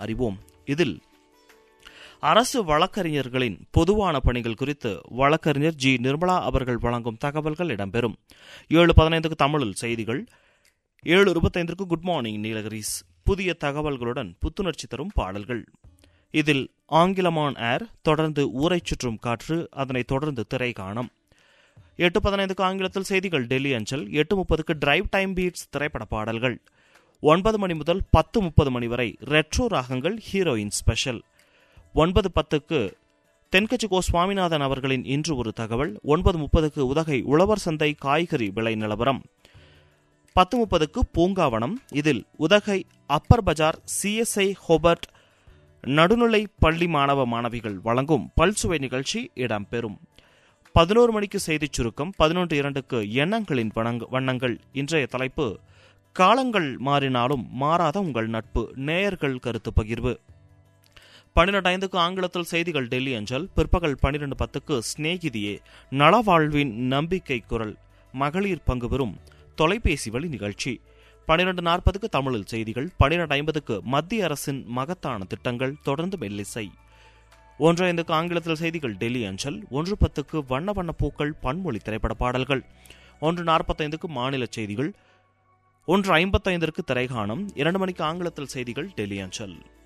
அறிவோம் இதில் அரசு வழக்கறிஞர்களின் பொதுவான பணிகள் குறித்து வழக்கறிஞர் ஜி நிர்மலா அவர்கள் வழங்கும் தகவல்கள் இடம்பெறும் ஏழு பதினைந்துக்கு தமிழில் செய்திகள் ஏழு இருபத்தைந்திற்கு குட் மார்னிங் நீலகிரிஸ் புதிய தகவல்களுடன் புத்துணர்ச்சி தரும் பாடல்கள் இதில் ஆங்கிலமான் ஏர் தொடர்ந்து ஊரை சுற்றும் காற்று அதனைத் தொடர்ந்து திரை காணும் எட்டு பதினைந்துக்கு ஆங்கிலத்தில் செய்திகள் டெல்லி அஞ்சல் எட்டு முப்பதுக்கு டிரைவ் டைம் பீட்ஸ் திரைப்பட பாடல்கள் ஒன்பது மணி முதல் பத்து முப்பது மணி வரை ரெட்ரோ ராகங்கள் ஹீரோயின் ஸ்பெஷல் ஒன்பது பத்துக்கு தென்கட்சி கோ சுவாமிநாதன் அவர்களின் இன்று ஒரு தகவல் ஒன்பது முப்பதுக்கு உதகை உழவர் சந்தை காய்கறி விலை நிலவரம் பத்து முப்பதுக்கு பூங்காவனம் இதில் Udhagai upper Bazaar CSI Hobart நடுநிலை பள்ளி மாணவ மாணவிகள் வழங்கும் பல்சுவை நிகழ்ச்சி இடம்பெறும் பதினோரு மணிக்கு செய்திச் சுருக்கம் பதினொன்று இரண்டுக்கு எண்ணங்களின் வண்ணங்க- வண்ணங்கள் இன்றைய தலைப்பு காலங்கள் மாறினாலும் மாறாத உங்கள் நட்பு நேயர்கள் கருத்து பகிர்வு பன்னிரண்டு ஐந்துக்கு ஆங்கிலத்தில் செய்திகள் டெல்லி அஞ்சல் பிற்பகல் பன்னிரண்டு பத்துக்கு சிநேகிதியே நலவாழ்வின் நம்பிக்கை குரல் மகளிர் பங்கு பெறும் தொலைபேசி வழி நிகழ்ச்சி பன்னிரண்டு நாற்பதுக்கு தமிழில் செய்திகள் பன்னிரண்டு ஐம்பதுக்கு மத்திய அரசின் மகத்தான திட்டங்கள் தொடர்ந்து மெல்லிசை ஒன்று ஐந்துக்கு ஆங்கிலத்தில் செய்திகள் டெல்லி அஞ்சல் ஒன்று பத்துக்கு வண்ண வண்ண பூக்கள் பன்மொழி திரைப்பட பாடல்கள் ஒன்று நாற்பத்தைந்துக்கு மாநில செய்திகள் ஒன்று ஐம்பத்தைந்திற்கு திரைகாணம் இரண்டு மணிக்கு ஆங்கிலத்தில் செய்திகள் டெல்லி அஞ்சல்